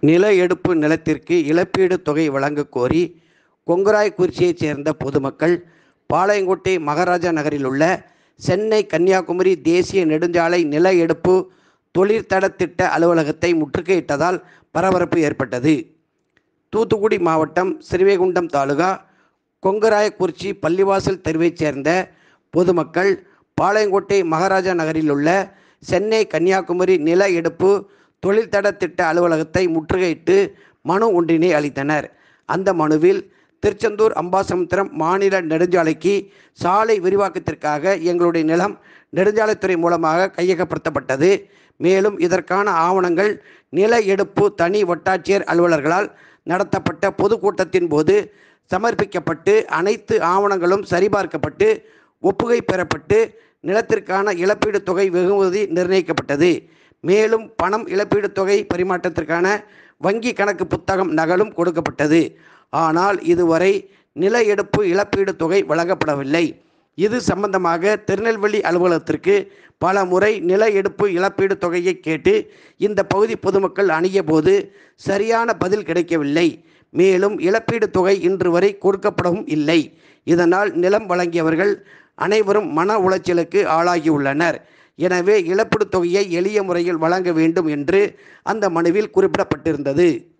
நில எடுப்பு நிலத்திற்கு இழப்பீடு தொகை வழங்கக் கோரி கொங்கராய்க்குறிச்சியைச் சேர்ந்த பொதுமக்கள் பாளையங்கோட்டை மகாராஜா நகரில் உள்ள சென்னை கன்னியாகுமரி தேசிய நெடுஞ்சாலை நில எடுப்பு தொழிற்தட திட்ட அலுவலகத்தை முற்றுகையிட்டதால் பரபரப்பு ஏற்பட்டது தூத்துக்குடி மாவட்டம் ஸ்ரீவைகுண்டம் தாலுகா கொங்கராயக்குறிச்சி பள்ளிவாசல் தெருவைச் சேர்ந்த பொதுமக்கள் பாளையங்கோட்டை மகாராஜா நகரில் உள்ள சென்னை கன்னியாகுமரி நில எடுப்பு தொழில்தட திட்ட அலுவலகத்தை முற்றுகையிட்டு மனு ஒன்றினை அளித்தனர் அந்த மனுவில் திருச்செந்தூர் அம்பாசமுத்திரம் மாநில நெடுஞ்சாலைக்கு சாலை விரிவாக்கத்திற்காக எங்களுடைய நிலம் நெடுஞ்சாலைத்துறை மூலமாக கையகப்படுத்தப்பட்டது மேலும் இதற்கான ஆவணங்கள் நில எடுப்பு தனி வட்டாட்சியர் அலுவலர்களால் நடத்தப்பட்ட பொதுக்கூட்டத்தின் போது சமர்ப்பிக்கப்பட்டு அனைத்து ஆவணங்களும் சரிபார்க்கப்பட்டு ஒப்புகை பெறப்பட்டு நிலத்திற்கான இழப்பீடு தொகை வெகுமதி நிர்ணயிக்கப்பட்டது மேலும் பணம் இழப்பீடு தொகை பரிமாற்றத்திற்கான வங்கி கணக்கு புத்தகம் நகலும் கொடுக்கப்பட்டது ஆனால் இதுவரை நில எடுப்பு இழப்பீடு தொகை வழங்கப்படவில்லை இது சம்பந்தமாக திருநெல்வேலி அலுவலகத்திற்கு பல முறை நில எடுப்பு இழப்பீடு தொகையை கேட்டு இந்த பகுதி பொதுமக்கள் அணுகிய போது சரியான பதில் கிடைக்கவில்லை மேலும் இழப்பீடு தொகை இன்று வரை கொடுக்கப்படவும் இல்லை இதனால் நிலம் வழங்கியவர்கள் அனைவரும் மன உளைச்சலுக்கு ஆளாகியுள்ளனர் எனவே இழப்பீடு தொகையை எளிய முறையில் வழங்க வேண்டும் என்று அந்த மனுவில் குறிப்பிடப்பட்டிருந்தது